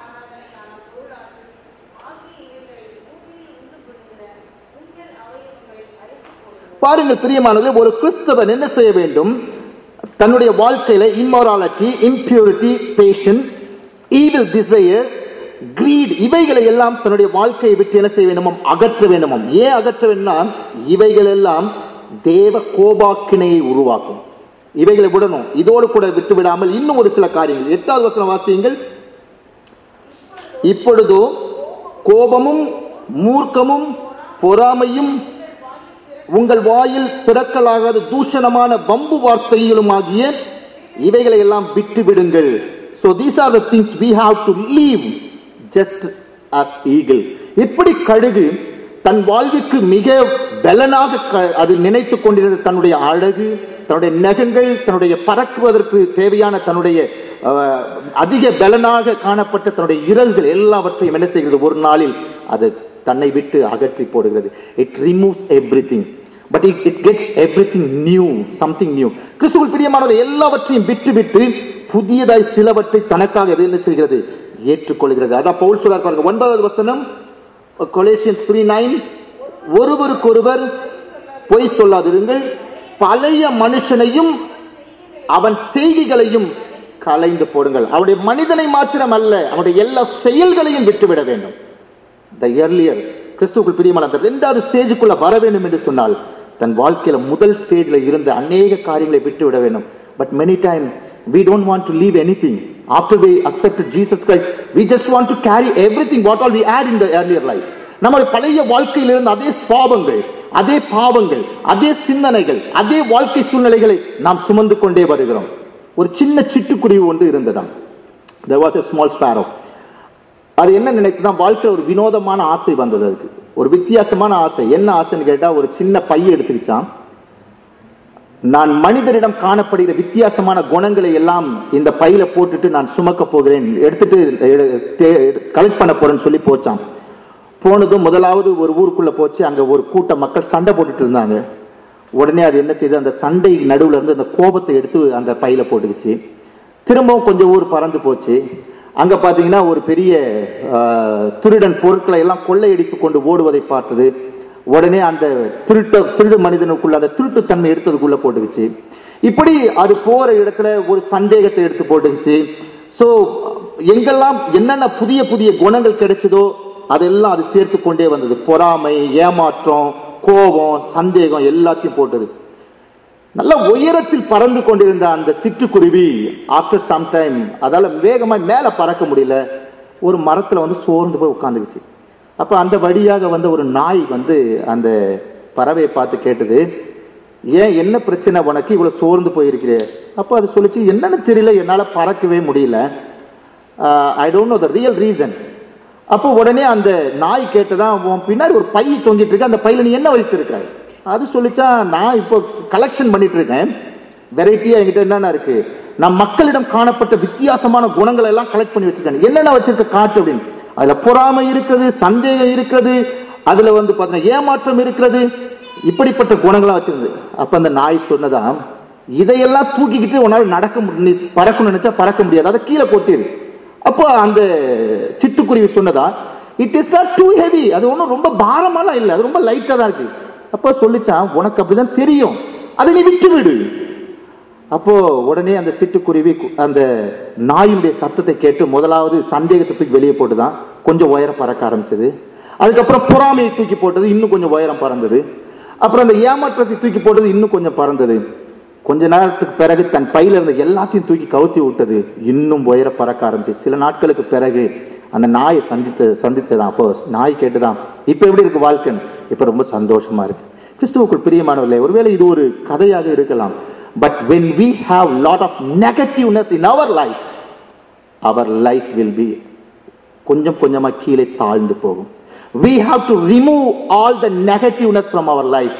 பாருங்கள் பிரியமானவர்களே ஒரு கிறிஸ்தவன் என்ன செய்ய வேண்டும் தன்னுடைய வாழ்க்கையில immorality impurity passion evil desire greed இவைகளை எல்லாம் தன்னுடைய வாழ்க்கையை விட்டு என்ன செய்ய வேண்டுமாம் அகற்ற வேண்டுமாம் ஏன் அகற்ற வேண்டும்னா இவைகள் எல்லாம் தேவ கோபாக்கினையை உருவாக்கும் இவைகளை விடணும் இதோடு கூட விட்டு விடாமல் இன்னும் ஒரு சில காரியங்கள் எட்டாவது வசனம் வாசியுங்கள் இப்பொழுதோ கோபமும் மூர்க்கமும் பொறாமையும் உங்கள் வாயில் பிறக்கலாகாத தூஷணமான வம்பு வார்த்தைகளும் ஆகிய இவைகளை எல்லாம் விட்டு விடுங்கள் so these are the things we have to leave just as eagle இப்படி கழுகு தன் வாழ்வுக்கு மிக பலனாக க- அது நினைத்து கொண்டிருந்த தன்னுடைய அழகு தன்னுடைய நகங்கள் தன்னுடைய பறக்குவதற்கு தேவையான தன்னுடைய அஹ், அதிக பலனாக காணப்பட்ட தன்னுடைய இறகுகள் எல்லாவற்றையும் என்ன செய்கிறது ஒரு நாளில் அது தன்னை விட்டு அகற்றி போடுகிறது it removes every but it it gets everything new something new கிறிஸ்துவுள் பிரியமானவர் எல்லாவற்றையும் விட்டு விட்டு புதியதாய் சிலவற்றை தனக்காக எது என்ன செய்கிறது ஏற்றுக்கொள்கிறது அதான் பவுல் சொல்றார் பாருங்க ஒன்பதாவது வசனம் கொலேசியன்ஸ் த்ரீ நைன் ஒருவருக்கொருவர் பொய் சொல்லாதிருங்கள் பழைய மனுஷனையும் அவன் செய்திகளையும் கலைந்து போடுங்கள் அவனுடைய மனிதனை மாத்திரம் அல்ல அவனுடைய எல்லா செயல்களையும் விட்டுவிட வேண்டும் த இயர்லியர் கிறிஸ்துவுக்குள் பிரியமான அந்த ரெண்டாவது ஸ்டேஜுக்குள்ள வர வேண்டும் என்று சொன்னால் தன் வாழ்க்கையில முதல் ஸ்டேஜ்ல இருந்த அநேக காரியங்களை விட்டு விட வேண்டும் but many time we don't want to leave anything after we accepted jesus christ we just want to carry everything what all we had in the earlier life நம்முடைய பழைய வாழ்க்கையில் இருந்த அதே சுவாபங்கள் அதே பாவங்கள் அதே சிந்தனைகள் அதே வாழ்க்கை சூழ்நிலைகளை நாம் சுமந்து கொண்டே வருகிறோம் ஒரு சின்ன சிட்டுக்குருவி ஒன்று இருந்ததாம் there was a small sparrow அது என்ன நினைக்குதான் வாழ்க்கையில் ஒரு வினோதமான ஆசை வந்தது அதுக்கு ஒரு வித்தியாசமான ஆசை என்ன ஆசைன்னு கேட்டா ஒரு சின்ன பைய எடுத்துக்கிச்சான் நான் மனிதரிடம் காணப்படுகிற வித்தியாசமான குணங்களை எல்லாம் இந்த பையில போட்டுட்டு நான் சுமக்க போகிறேன் எடுத்துட்டு கலெக்ட் பண்ண போறேன்னு சொல்லி போச்சான் போனதும் முதலாவது ஒரு ஊருக்குள்ள போச்சு அங்க ஒரு கூட்ட மக்கள் சண்டை போட்டுட்டு இருந்தாங்க உடனே அது என்ன செய்யுது அந்த சண்டை நடுவுல இருந்து அந்த கோபத்தை எடுத்து அந்த பையில போட்டுக்கிச்சு திரும்பவும் கொஞ்சம் ஊர் பறந்து போச்சு அங்க பாத்தீங்கன்னா ஒரு பெரிய ஆஹ், திருடன் பொருட்களை எல்லாம் கொள்ளையடித்து கொண்டு ஓடுவதை பார்த்தது உடனே அந்த திருட்ட திருடு மனிதனுக்குள்ள அந்த திருட்டுத்தன்மை எடுத்ததுக்குள்ள போட்டுக்கிச்சு இப்படி அது போற இடத்துல ஒரு சந்தேகத்தை எடுத்து போட்டுக்கிச்சு சோ எங்கெல்லாம் என்னென்ன புதிய புதிய குணங்கள் கிடைச்சதோ அதெல்லாம் அது சேர்த்து கொண்டே வந்தது பொறாமை ஏமாற்றம் கோபம் சந்தேகம் எல்லாத்தையும் போட்டது நல்ல உயரத்தில் பறந்து கொண்டிருந்த அந்த சிட்டுக்குருவி ஆஃப்டர் சம் டைம் அதால வேகமா மேல பறக்க முடியல ஒரு மரத்துல வந்து சோர்ந்து போய் உட்காந்துக்குச்சு அப்ப அந்த வழியாக வந்த ஒரு நாய் வந்து அந்த பறவையை பார்த்து கேட்டது ஏன் என்ன பிரச்சனை உனக்கு இவ்வளவு சோர்ந்து போயிருக்கிறே அப்ப அது சொல்லிச்சு என்னன்னு தெரியல என்னால பறக்கவே முடியல I don't know the real reason அப்போ உடனே அந்த நாய் கேட்டதா உன் பின்னாடி ஒரு பை தொங்கிட்டு இருக்கு அந்த பையில நீ என்ன வச்சிருக்காய் அது சொல்லிச்சா நான் இப்போ கலெக்ஷன் பண்ணிட்டு இருக்கேன் வெரைட்டியா என்கிட்ட என்னென்ன இருக்கு நான் மக்களிடம் காணப்பட்ட வித்தியாசமான குணங்களை எல்லாம் கலெக்ட் பண்ணி வச்சிருக்கேன் என்னென்ன வச்சிருக்க காட்டு அப்படின்னு அதுல பொறாமை இருக்கிறது சந்தேகம் இருக்கிறது அதுல வந்து பாத்தீங்கன்னா ஏமாற்றம் இருக்கிறது இப்படிப்பட்ட குணங்களா வச்சிருந்தது அப்ப அந்த நாய் சொன்னதா இதையெல்லாம் தூக்கிக்கிட்டு உன்னால நடக்க முடியும் நீ பறக்கணும்னு நினைச்சா பறக்க முடியாது அதை கீழே கொட்டிரு அப்போ அந்த சிட்டுக்குருவி சொன்னதா it is not too heavy அது ஒன்றும் ரொம்ப பாரமாலாம் இல்லை அது ரொம்ப லைட்டா தான் இருக்கு அப்போ சொல்லிச்சான் உனக்கு அப்படிதான் தெரியும் அதை நீ விட்டு விடு அப்போ உடனே அந்த சிட்டுக்குருவி கு- அந்த நாயுடைய சத்தத்தை கேட்டு முதலாவது சந்தேகத்தை தூக்கி வெளியே போட்டுதான் கொஞ்சம் உயரம் பறக்க ஆரம்பிச்சது அதுக்கப்புறம் பொறாமையை தூக்கி போட்டது இன்னும் கொஞ்சம் உயரம் பறந்தது அப்புறம் அந்த ஏமாற்றத்தை தூக்கி போட்டது இன்னும் கொஞ்சம் பறந்தது கொஞ்ச நேரத்துக்கு பிறகு தன் பையில இருந்த எல்லாத்தையும் தூக்கி கவுத்தி விட்டது இன்னும் உயர பறக்க ஆரம்பிச்சு சில நாட்களுக்கு பிறகு அந்த நாயை சந்தித்து சந்தித்ததான் அப்போ நாய் கேட்டுதான் இப்ப எப்படி இருக்கு வாழ்க்கைன்னு இப்ப ரொம்ப சந்தோஷமா இருக்கு கிறிஸ்துவுக்குள் பிரியமானவர்களே ஒருவேளை இது ஒரு கதையாக இருக்கலாம் but when we have lot of negativeness in our life our life will be கொஞ்சம் கொஞ்சமா கீழே தாழ்ந்து போகும் we have to remove all the negativeness from our life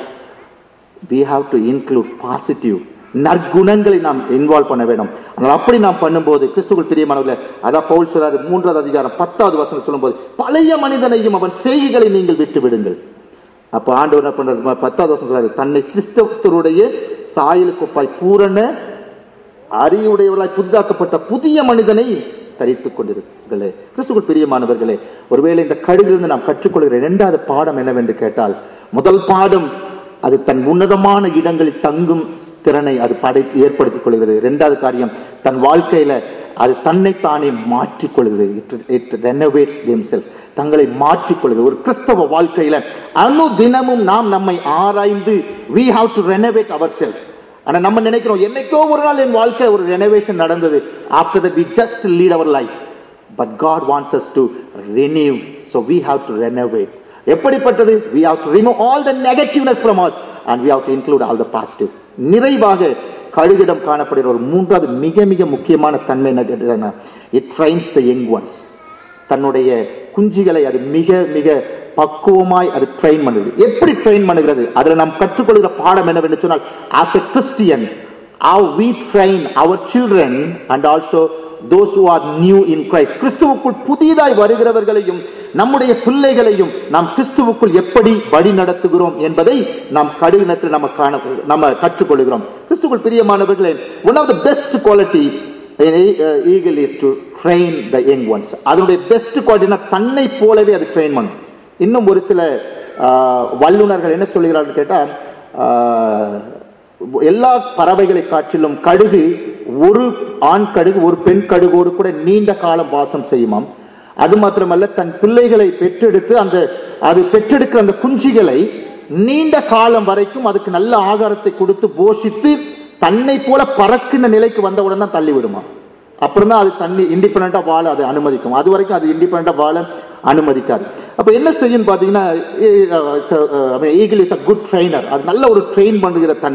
we have to include positive நற்குணங்களை நாம் இன்வால்வ் பண்ண வேண்டும் ஆனால் அப்படி நாம் பண்ணும்போது கிறிஸ்துக்குள் பிரியமானவர்களே அதான் பவுல் சொல்றாரு மூன்றாவது அதிகாரம் பத்தாவது வசனம் சொல்லும்போது பழைய மனிதனையும் அவன் செய்கைகளை நீங்கள் விட்டு விடுங்கள் அப்ப ஆண்டவர் என்ன பண்றாரு பத்தாவது வசனம் சொல்றாரு தன்னை சிஸ்டத்துடைய சாயலுக்கு ஒப்பாய் பூரண அறிவுடையவர்களாய் புதிதாக்கப்பட்ட புதிய மனிதனை தரித்துக் கொண்டிருக்கிறீர்களே கிறிஸ்துக்குள் பிரியமானவர்களே ஒருவேளை இந்த கடுகிலிருந்து நாம் கற்றுக்கொள்கிற இரண்டாவது பாடம் என்னவென்று கேட்டால் முதல் பாடம் அது தன் உன்னதமான இடங்களில் தங்கும் திறனை அது படை ஏற்படுத்திக் கொள்கிறது இரண்டாவது காரியம் தன் வாழ்க்கையில அது தன்னைத்தானே மாற்றிக் கொள்கிறது இட் ரெனோவேட்ஸ் themselves தங்களை மாற்றிக் கொள்கிறது ஒரு கிறிஸ்தவ வாழ்க்கையில அணு தினமும் நாம் நம்மை ஆராய்ந்து we have to renovate ourselves ஆனா நம்ம நினைக்கிறோம் என்னைக்கோ ஒரு நாள் என் வாழ்க்கை ஒரு ரெனோவேஷன் நடந்தது after that we just lead our life but God wants us to renew so we have to renovate எப்படிப்பட்டது we have to remove all the negativeness from us and we have to include all the positive நிறைவாக கழுகிடம் காணப்படுகிற ஒரு மூன்றாவது மிக மிக முக்கியமான தன்மை என்ன கேட்டீங்கன்னா it trains the young ones தன்னுடைய குஞ்சுகளை அது மிக மிக பக்குவமாய் அது ட்ரெயின் பண்ணுது எப்படி ட்ரெயின் பண்ணுகிறது அதுல நாம் கற்றுக்கொள்கிற பாடம் என்னவென்று சொன்னால் as a Christian how we train our children and also those who are new in Christ கிறிஸ்துவுக்குள் புதிதாய் வருகிறவர்களையும் நம்முடைய பிள்ளைகளையும் நாம் கிறிஸ்துவுக்குள் எப்படி வழி நடத்துகிறோம் என்பதை நாம் கடினத்தில் நம்ம காண நம்ம கற்றுக்கொள்கிறோம் கிறிஸ்துவுக்குள் பிரியமானவர்களே one of the best quality eagle is to train the young ones அதனுடைய பெஸ்ட் குவாலிட்டினா தன்னை போலவே அது ட்ரெயின் பண்ணும் இன்னும் ஒரு சில ஆஹ், வல்லுனர்கள் என்ன சொல்கிறார்கள் கேட்டால் ஆஹ், எல்லா பறவைகளை காட்டிலும் கடுகு ஒரு ஆண் கடுகு ஒரு பெண் கடுகோடு கூட நீண்ட காலம் வாசம் செய்யுமாம் அது மாத்திரமல்ல தன் பிள்ளைகளை பெற்றெடுத்து அந்த அது பெற்றெடுக்கிற அந்த குஞ்சுகளை நீண்ட காலம் வரைக்கும் அதுக்கு நல்ல ஆகாரத்தை கொடுத்து போஷித்து தன்னை போல பறக்கின்ற நிலைக்கு வந்தவுடன் தான் தள்ளி விடுமா அப்புறம் தான் அது தண்ணி இண்டிபெண்டா வாழ அது அனுமதிக்கும் அது வரைக்கும் அது இண்டிபெண்டா வாழ அனுமதிக்காது அப்ப என்ன செய்யும் பாத்தீங்கன்னா eagle is a good trainer அது நல்ல ஒரு ட்ரெயின் பண்ணுகிற தன்மை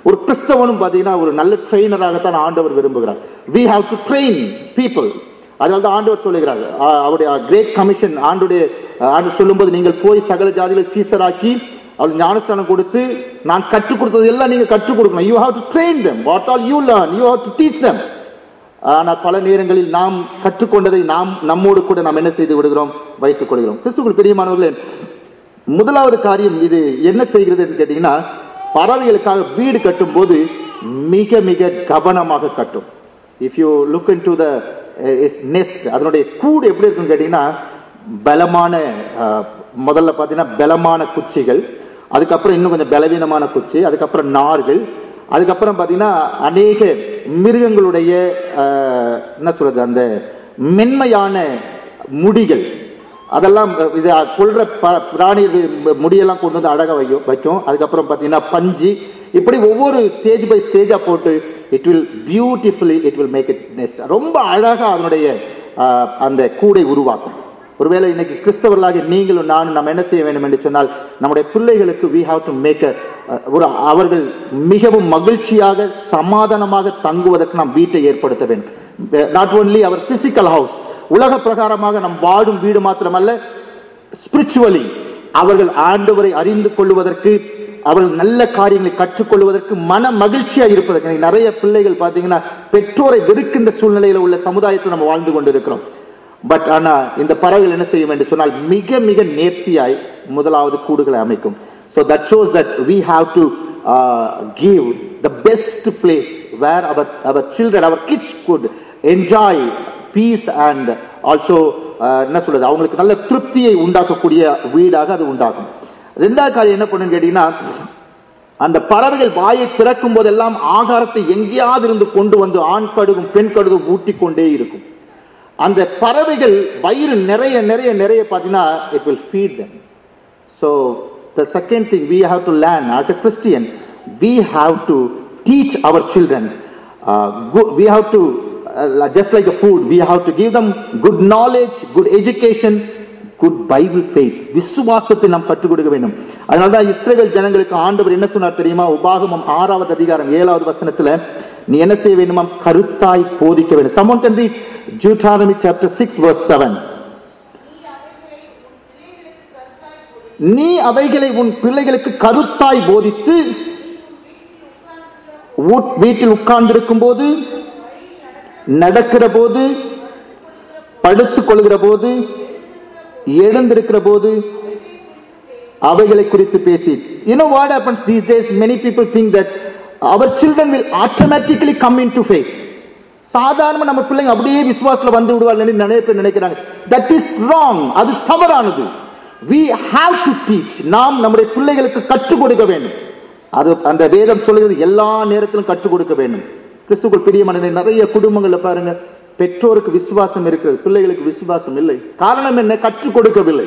ஒரு கிறிஸ்தவனும் பார்த்தீங்கன்னா ஒரு நல்ல ட்ரெயினராகத்தான் ஆண்டவர் விரும்புகிறார் we have to train people அதனால தான் ஆண்டவர் சொல்லுகிறார் ஆ- அவருடைய கிரேட் கமிஷன் ஆண்டுடைய ஆண்டு சொல்லும்போது நீங்கள் போய் சகல ஜாதிகளை சீசராக்கி அவள் ஞானஸ்தானம் கொடுத்து நான் கற்றுக் கொடுத்தது எல்லாம் நீங்க கற்றுக் கொடுக்கணும் you have to train them what all you learn you have to teach them ஆனால் பல நேரங்களில் நாம் கற்றுக்கொண்டதை நாம் நம்மோடு கூட நாம் என்ன செய்து விடுகிறோம் வைத்துக் கொள்கிறோம் கிறிஸ்துக்குள் பிரியமானவர்களே முதலாவது காரியம் இது என்ன செய்கிறது என்று கேட்டீங்கன்னா பறவைகளுக்காக வீடு கட்டும் போது மிக மிக கவனமாக கட்டும் if you look into the nest அதனுடைய கூடு எப்படி இருக்குன்னு கேட்டீங்கன்னா பலமான அஹ், முதல்ல பார்த்தீங்கன்னா பலமான குச்சிகள் அதுக்கப்புறம் இன்னும் கொஞ்சம் பலவீனமான குச்சி அதுக்கப்புறம் நார்கள் அதுக்கப்புறம் பார்த்தீங்கன்னா அநேக மிருகங்களுடைய அஹ், என்ன சொல்றது அந்த மென்மையான முடிகள் அதெல்லாம் இது கொள்ற ப- பிராணி இது முடியெல்லாம் கொண்டு வந்து அழகா வைக்கும் வைக்கும் அதுக்கப்புறம் பார்த்தீங்கன்னா பஞ்சு இப்படி ஒவ்வொரு ஸ்டேஜ் பை ஸ்டேஜா போட்டு it will beautifully it will make it nest ரொம்ப அழகா அதனுடைய அஹ், அந்த கூடை உருவாக்கும் ஒருவேளை இன்னைக்கு கிறிஸ்தவர்களாக நீங்களும் நானும் நம்ம என்ன செய்ய வேண்டும் என்று சொன்னால் நம்முடைய பிள்ளைகளுக்கு we have to make a ஒரு அவர்கள் மிகவும் மகிழ்ச்சியாக சமாதானமாக தங்குவதற்கு நாம் வீட்டை ஏற்படுத்த வேண்டும் not only our physical house உலக பிரகாரமாக நம் வாடும் வீடு மாத்திரமல்ல ஸ்பிரிச்சுவலி அவர்கள் ஆண்டவரை அறிந்து கொள்வதற்கு அவர்கள் நல்ல காரியங்களை கற்றுக்கொள்வதற்கு மன மகிழ்ச்சியா இருப்பதற்கு இன்னைக்கு நிறைய பிள்ளைகள் பார்த்தீங்கன்னா பெற்றோரை வெறுக்கின்ற சூழ்நிலையில உள்ள சமுதாயத்தில் நம்ம வாழ்ந்து கொண்டிருக்கிறோம் பட் ஆனா இந்த பறவைகள் என்ன செய்யும் என்று சொன்னால் மிக மிக நேர்த்தியாய் முதலாவது கூடுகளை அமைக்கும் so that shows that we have to give the best place where our our children our kids could enjoy peace and also என்ன சொல்றது அவங்களுக்கு நல்ல திருப்தியை உண்டாக்கக்கூடிய வீடாக அது உண்டாகும் ரெண்டாவது காரியம் என்ன பண்ணுன்னு கேட்டீங்கன்னா அந்த பறவைகள் வாயை திறக்கும் போதெல்லாம் ஆகாரத்தை எங்கேயாவது இருந்து கொண்டு வந்து ஆண் கடுகும் பெண் கடுகும் ஊட்டி கொண்டே இருக்கும் அந்த பறவைகள் வயிறு நிறைய நிறைய நிறைய பார்த்தீங்கன்னா it will feed them So the second thing we have to learn as a Christian, we have to teach our children. Uh, good, we have to, uh, just like a food, we have to give them good knowledge, good education, good Bible faith. விசுவாசத்தை நாம் கற்றுக் கொடுக்க வேண்டும் அதனால தான் Israel ஜனங்களுக்கு ஆண்டவர் என்ன சொன்னார் தெரியுமா உபாகமம் ஆறாவது அதிகாரம் ஏழாவது வசனத்துல நீ என்ன செய்ய வேண்டுமா கருத்தாய் போதிக்க வேண்டும் someone can read Deuteronomy chapter 6 verse 7 நீ அவைகளை உன் பிள்ளைகளுக்கு கருத்தாய் போதித்து உட்- வீட்டில் உட்கார்ந்திருக்கும் போது நடக்கிற போது படுத்துக் கொள்கிற போது எழுந்திருக்கிற போது அவைகளை குறித்து பேசி you know what happens these days many people think that our children will automatically come into faith சாதாரண நம்ம பிள்ளைங்க அப்படியே விசுவாசத்துல வந்து விடுவார்கள் நிறைய பேர் நினைக்கிறாங்க தட் இஸ் ராங் அது தவறானது we have to teach நாம் நம்முடைய பிள்ளைகளுக்கு கற்றுக் கொடுக்க வேண்டும் அது அந்த வேதம் சொல்லுகிறது எல்லா நேரத்திலும் கற்றுக் கொடுக்க வேண்டும் கிறிஸ்துக்குள் பிரியமான நிறைய குடும்பங்கள்ல பாருங்க பெற்றோருக்கு விசுவாசம் இருக்கிறது பிள்ளைகளுக்கு விசுவாசம் இல்லை காரணம் என்ன கற்றுக் கொடுக்கவில்லை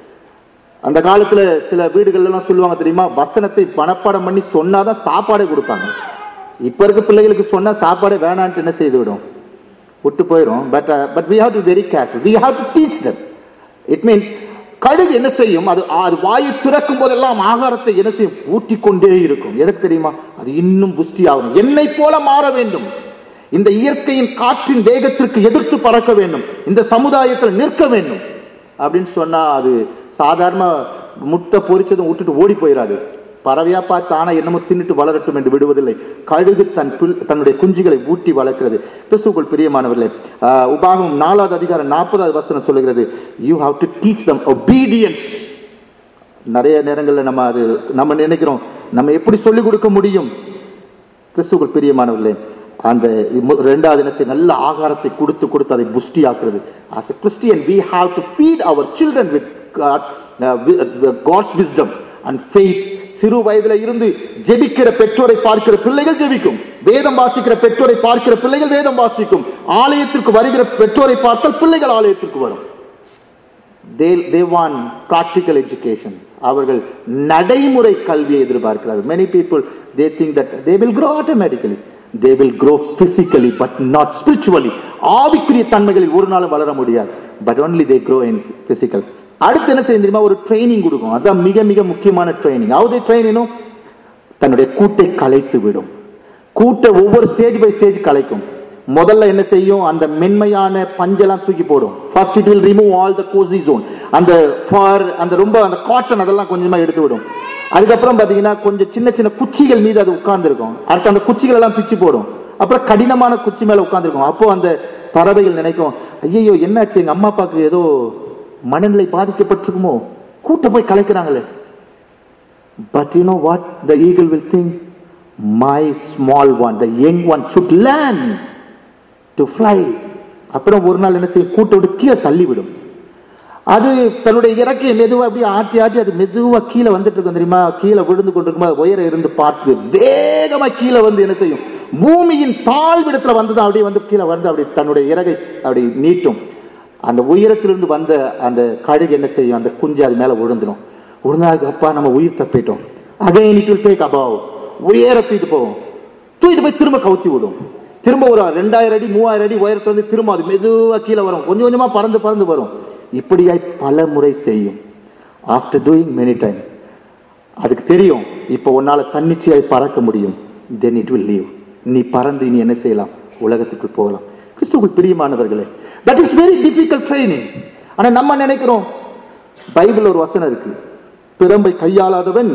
அந்த காலத்துல சில வீடுகள்ல எல்லாம் சொல்லுவாங்க தெரியுமா வசனத்தை மனப்பாடம் பண்ணி சொன்னாதான் சாப்பாடே கொடுப்பாங்க இப்ப இருக்க பிள்ளைகளுக்கு சொன்னா சாப்பாடே வேணான்ட்டு என்ன செய்து விடும் விட்டு போயிடும் but but we have to very careful we have to teach them it means கழுகு என்ன செய்யும் அது அது வாயை திறக்கும் போதெல்லாம் ஆகாரத்தை என்ன செய்யும் ஊட்டி கொண்டே இருக்கும் எதற்கு தெரியுமா அது இன்னும் புஷ்டி ஆகும் என்னை போல மாற வேண்டும் இந்த இயற்கையின் காற்றின் வேகத்திற்கு எதிர்த்து பறக்க வேண்டும் இந்த சமுதாயத்தில் நிற்க வேண்டும் அப்படின்னு சொன்னா அது சாதாரண முட்டை பொரிச்சதும் விட்டுட்டு ஓடி போயிடாது பறவையா பார்த்து ஆனா என்னமோ தின்னுட்டு வளரட்டும் என்று விடுவதில்லை கழுகு தன் பிள்- தன்னுடைய குஞ்சுகளை ஊட்டி வளர்க்கிறது கிறிஸ்துக்குள் பிரியமானவர்களே ஆஹ், உபாகமம் நாலாவது அதிகாரம் நாற்பதாவது வசனம் சொல்லுகிறது you have to teach them obedience நிறைய நேரங்களில் நம்ம அது நம்ம நினைக்கிறோம் நம்ம எப்படி சொல்லிக் கொடுக்க முடியும் கிறிஸ்துக்குள் பிரியமானவர்களே அந்த மு- ரெண்டாவது என்ன செய்ய நல்ல ஆகாரத்தை கொடுத்து கொடுத்து அதை புஷ்டி ஆக்குறது as a christian we have to feed our children with God, uh, with, uh, god's wisdom and faith சிறு வயதுல இருந்து ஜெபிக்கிற பெற்றோரை பார்க்கிற பிள்ளைகள் ஜெபிக்கும் வேதம் வாசிக்கிற பெற்றோரை பார்க்கிற பிள்ளைகள் வேதம் வாசிக்கும் ஆலயத்திற்கு வருகிற பெற்றோரை பார்த்தால் பிள்ளைகள் ஆலயத்திற்கு வரும் they they want practical education அவர்கள் நடைமுறை கல்வியை எதிர்பார்க்கிறார்கள் many people they think that they will grow automatically they will grow physically but not spiritually ஆவிக்குரிய தன்மைகளில் ஒரு நாளும் வளர முடியாது but only they grow in physical அடுத்து என்ன செய்யும் தெரியுமா ஒரு ட்ரைனிங் கொடுக்கும் அதான் மிக மிக முக்கியமான training how they train you know தன்னுடைய கூட்டை கலைத்து விடும் கூட்ட ஒவ்வொரு ஸ்டேஜ் பை ஸ்டேஜ் கலைக்கும் முதல்ல என்ன செய்யும் அந்த மென்மையான பஞ்செல்லாம் தூக்கி போடும் first it will remove all the cozy zone அந்த ஃபார் அந்த ரொம்ப அந்த காட்டன் அதெல்லாம் கொஞ்சமா எடுத்து விடும் அதுக்கப்புறம் பாத்தீங்கன்னா கொஞ்சம் சின்ன சின்ன குச்சிகள் மீது அது உட்கார்ந்துருக்கும் அடுத்து அந்த குச்சிகள் எல்லாம் பிச்சு போடும் அப்புறம் கடினமான குச்சி மேல உட்கார்ந்துருக்கும் அப்போ அந்த பறவைகள் நினைக்கும் ஐயோ என்னாச்சு எங்க அம்மா அப்பாவுக்கு ஏதோ மனநிலை பாதிக்கப்பட்டிருக்குமோ கூட்ட போய் கலைக்கிறாங்களே But you know what? The eagle will think, my small one, the young one should learn to fly. அப்புறம் ஒரு நாள் என்ன செய்யும் கூட்ட விட்டு கீழே தள்ளி விடும் அது தன்னுடைய இறக்கையை மெதுவா அப்படியே ஆட்டி ஆட்டி அது மெதுவா கீழே வந்துட்டு இருக்கும் தெரியுமா கீழே விழுந்து கொண்டிருக்கும் உயர இருந்து பார்த்து வேகமா கீழே வந்து என்ன செய்யும் பூமியின் தாழ்விடத்துல வந்து அப்படியே வந்து கீழே வந்து அப்படி தன்னுடைய இறகை அப்படி நீட்டும் அந்த உயரத்திலிருந்து வந்த அந்த கழுகு என்ன செய்யும் அந்த குஞ்சு அது மேல விழுந்துடும் விழுந்தாக்கு அப்பா நம்ம உயிர் தப்பிட்டோம் again it will take above உயர தூக்கிட்டு போகும் தூக்கிட்டு போய் திரும்ப கவுத்தி விடும் திரும்ப ஒரு ரெண்டாயிரம் அடி மூவாயிரம் அடி உயரத்துல இருந்து திரும்ப அது மெதுவா கீழே வரும் கொஞ்சம் கொஞ்சமா பறந்து பறந்து வரும் இப்படியாய் பல முறை செய்யும் ஆஃப்டர் டூயிங் மெனி டைம் அதுக்கு தெரியும் இப்போ உன்னால தன்னிச்சையாய் பறக்க முடியும் தென் இட் வில் லீவ் நீ பறந்து நீ என்ன செய்யலாம் உலகத்துக்கு போகலாம் கிறிஸ்துவுக்கு பிரியமானவர்களே that is very difficult training ஆனா நம்ம நினைக்கிறோம் பைபிள் ஒரு வசனம் இருக்கு பிரம்பை கையாளாதவன்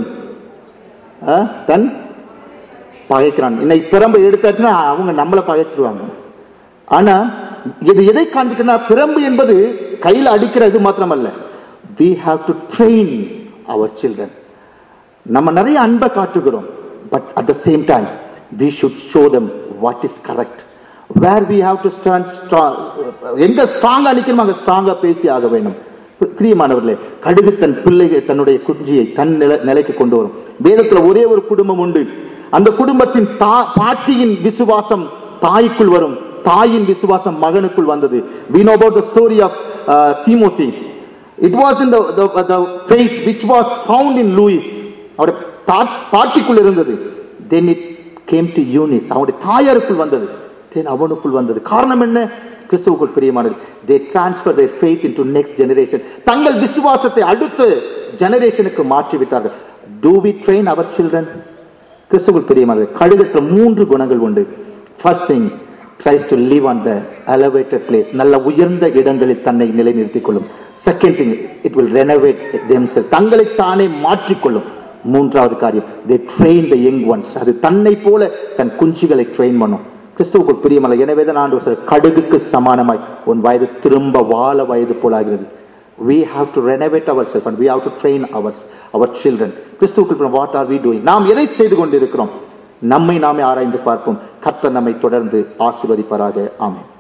ஆ, தன் பகைக்கிறான் இன்னைக்கு பிரம்பை எடுத்தாச்சுன்னா அவங்க நம்மளை பகைச்சிருவாங்க ஆனா இது எதை காண்பிக்கிறா பிரம்பு என்பது கையில் அடிக்கிறது மாத்திரமல்ல we have to train our children நம்ம நிறைய அன்பை காட்டுகிறோம் but at the same time we should show them what is correct where we have to stand strong எங்க ஸ்ட்ராங்கா நிக்கணுமோ அங்க ஸ்ட்ராங்கா பேசி ஆக வேண்டும் பிரியமானவர்களே கடுகு தன் பிள்ளைகள் தன்னுடைய குஞ்சியை தன் நிலை நிலைக்கு கொண்டு வரும் வேதத்துல ஒரே ஒரு குடும்பம் உண்டு அந்த குடும்பத்தின் தா பாட்டியின் விசுவாசம் தாய்க்குள் வரும் தாயின் விசுவாசம் மகனுக்குள் வந்தது we know about the story of uh, timothy it was in the, the, the faith which was found in louis அவருடைய தா- பாட்டிக்குள் இருந்தது then it came to eunice அவருடைய தாயாருக்குள் வந்தது then அவனுக்குள் வந்தது காரணம் என்ன கிறிஸ்துவுக்குள் பிரியமானது they transfer their faith into next generation தங்கள் விசுவாசத்தை அடுத்த ஜெனரேஷனுக்கு மாற்றி விட்டார்கள் do we train our children கிறிஸ்துவுக்குள் பிரியமானது கழுகற்ற மூன்று குணங்கள் உண்டு first thing tries to live on the elevated place நல்ல உயர்ந்த இடங்களில் தன்னை நிலைநிறுத்திக் கொள்ளும் second thing it will renovate themselves தங்களை தானே மாற்றிக்கொள்ளும் மூன்றாவது காரியம் they train the young ones அது தன்னை போல தன் குஞ்சுகளை ட்ரெயின் பண்ணும் கிறிஸ்துவுக்குள் பிரியமல்ல எனவே தான் ஆண்டு சொல்ற கடுகுக்கு சமானமாய் உன் வயது திரும்ப வாழ வயது போலாகிறது we have to renovate ourselves and we have to train our our children கிறிஸ்துவுக்குள் what are we doing நாம் எதை செய்து கொண்டிருக்கிறோம் நம்மை நாமே ஆராய்ந்து பார்ப்போம் கர்த்தர் நம்மை தொடர்ந்து ஆசீர்வதிப்பாராக ஆமென்